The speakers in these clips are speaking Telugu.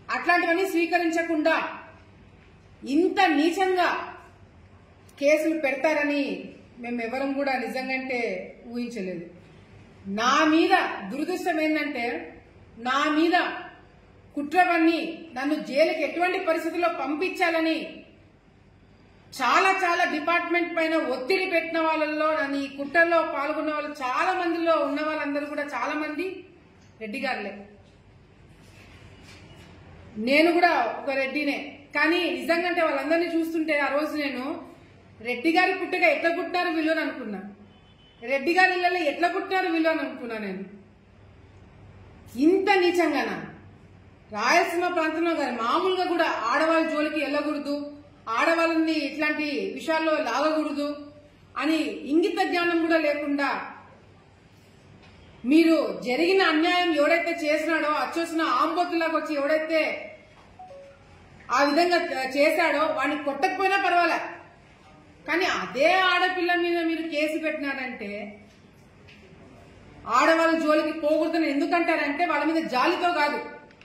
అట్లాంటివన్నీ స్వీకరించకుండా ఇంత నీచంగా కేసులు పెడతారని మేము ఎవరం కూడా నిజంగంటే ఊహించలేదు నా మీద దురదృష్టం ఏంటంటే నా మీద కుట్రవన్నీ నన్ను జైలుకి ఎటువంటి పరిస్థితుల్లో పంపించాలని చాలా చాలా డిపార్ట్మెంట్ పైన ఒత్తిడి పెట్టిన వాళ్ళల్లో నన్ను ఈ కుట్రలో పాల్గొన్న వాళ్ళు చాలా మందిలో ఉన్న వాళ్ళందరూ కూడా చాలా మంది రెడ్డి గారులే నేను కూడా ఒక రెడ్డినే కానీ నిజంగా వాళ్ళందరినీ చూస్తుంటే ఆ రోజు నేను రెడ్డి గారి పుట్టగా ఎట్లా పుట్టినారు వీళ్ళు అని అనుకున్నా రెడ్డి గారి ఇళ్ళలో ఎట్లా పుట్టినారు వీళ్ళు అని అనుకున్నా నేను ఇంత నీచంగానా రాయలసీమ ప్రాంతంలో గారు మామూలుగా కూడా ఆడవాళ్ళ జోలికి వెళ్ళకూడదు ఆడవాళ్ళని ఇట్లాంటి విషయాల్లో లాగకూడదు అని ఇంగిత జ్ఞానం కూడా లేకుండా మీరు జరిగిన అన్యాయం ఎవడైతే చేసినాడో అచ్చొచ్చిన ఆంబోతులాగా వచ్చి ఎవడైతే ఆ విధంగా చేశాడో వాడిని కొట్టకపోయినా పర్వాలే కానీ అదే ఆడపిల్ల మీద మీరు కేసు పెట్టినారంటే ఆడవాళ్ళ జోలికి పోకూడదని ఎందుకంటారంటే వాళ్ళ మీద జాలితో కాదు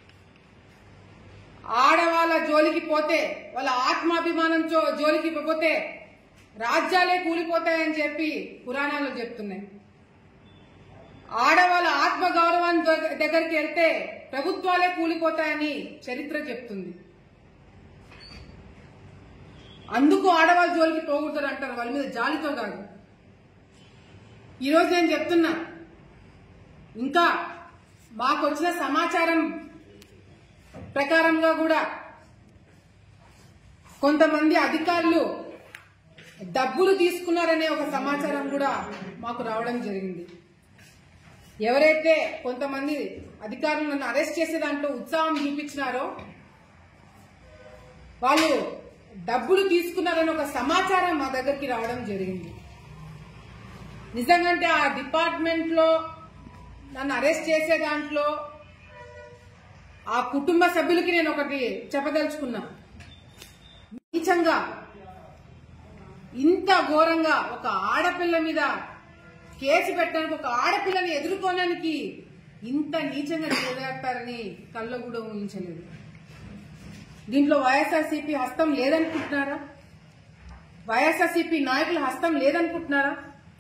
ఆడవాళ్ళ జోలికి పోతే వాళ్ళ ఆత్మాభిమానంతో జోలికి పోతే రాజ్యాలే కూలిపోతాయని చెప్పి పురాణాలు చెప్తున్నాయి ఆడవాళ్ళ ఆత్మ గౌరవాన్ని దొ- దగ్గరికి వెళ్తే ప్రభుత్వాలే కూలిపోతాయని చరిత్ర చెప్తుంది అందుకు ఆడవాళ్ళ జోలికి పోకూడదు అంటారు వాళ్ళ మీద జాలితో కాదు ఈరోజు నేను చెప్తున్నా ఇంకా మాకు వచ్చిన సమాచారం ప్రకారంగా కూడా కొంతమంది అధికారులు డబ్బులు తీసుకున్నారనే ఒక సమాచారం కూడా మాకు రావడం జరిగింది ఎవరైతే కొంతమంది అధికారులు నన్ను అరెస్ట్ చేసే దాంట్లో ఉత్సాహం చూపించినారో వాళ్ళు డబ్బులు తీసుకున్నారని ఒక సమాచారం మా దగ్గరికి రావడం జరిగింది నిజంగంటే ఆ డిపార్ట్మెంట్ లో నన్ను అరెస్ట్ చేసే దాంట్లో ఆ కుటుంబ సభ్యులకి నేను ఒకటి చెప్పదలుచుకున్నా నీచంగా ఇంత ఘోరంగా ఒక ఆడపిల్ల మీద కేసు పెట్టడానికి ఒక ఆడపిల్లని ఎదుర్కోవడానికి ఇంత నీచంగా చేస్తారని కల్లో కూడా ఊహించలేదు దీంట్లో వైఎస్ఆర్సీపీ హస్తం లేదనుకుంటున్నారా వైఎస్ఆర్సీపీ నాయకుల హస్తం లేదనుకుంటున్నారా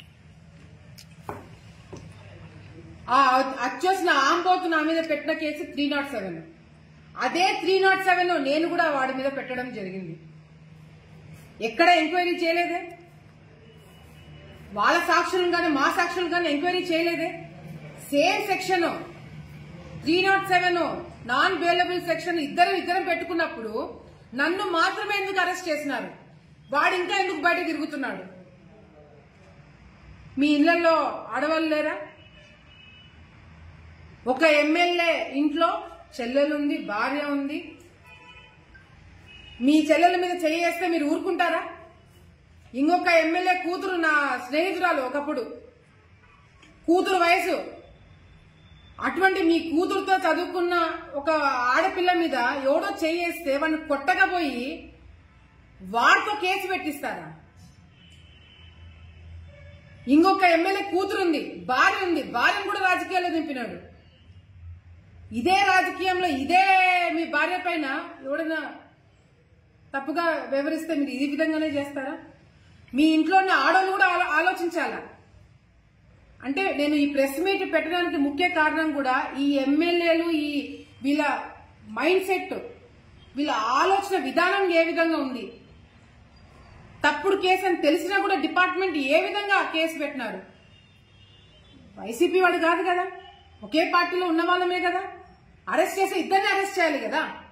ఆ అచ్చోసిన ఆంబోతు నా మీద పెట్టిన కేసు త్రీ నాట్ సెవెన్ అదే త్రీ నాట్ సెవెన్ నేను కూడా వాడి మీద పెట్టడం జరిగింది ఎక్కడ ఎంక్వైరీ చేయలేదే వాళ్ళ సాక్షులను కానీ మా సాక్షులను కానీ ఎంక్వైరీ చేయలేదే same section three nought seven non bailable section ఇద్దరు ఇద్దరం పెట్టుకున్నప్పుడు నన్ను మాత్రమే ఎందుకు అరెస్ట్ చేసినారు వాడు ఇంకా ఎందుకు బయట తిరుగుతున్నాడు మీ ఇళ్లలో ఆడవాళ్ళు లేరా ఒక ఎమ్మెల్యే ఇంట్లో చెల్లెలుంది భార్య ఉంది మీ చెల్లెల మీద చేయేస్తే మీరు ఊరుకుంటారా ఇంకొక ఎమ్మెల్యే కూతురు నా స్నేహితురాలు ఒకప్పుడు కూతురు వయసు అటువంటి మీ కూతురుతో చదువుకున్న ఒక ఆడపిల్ల మీద ఎవడో చేయేస్తే వాడిని కొట్టకపోయి వాడితో కేసు పెట్టిస్తారా ఇంకొక ఎమ్మెల్యే కూతురుంది భార్య ఉంది భార్యను కూడా రాజకీయాల్లో దింపినాడు ఇదే రాజకీయంలో ఇదే మీ భార్య పైన ఎవడైనా తప్పుగా వివరిస్తే మీరు ఈ విధంగానే చేస్తారా మీ ఇంట్లో ఉన్న ఆడవాళ్ళు కూడా ఆలో- ఆలోచించాలా అంటే నేను ఈ ప్రెస్ మీట్ పెట్టడానికి ముఖ్య కారణం కూడా ఈ ఎమ్మెల్యేలు ఈ వీళ్ళ మైండ్ సెట్ వీళ్ళ ఆలోచన విధానం ఏ విధంగా ఉంది తప్పుడు కేసు అని తెలిసినా కూడా డిపార్ట్మెంట్ ఏ విధంగా ఆ కేసు పెట్టినారు వైసీపీ వాడు కాదు కదా ఒకే పార్టీలో ఉన్న వాళ్ళమే కదా అరెస్ట్ చేసి ఇద్దరిని అరెస్ట్ చేయాలి కదా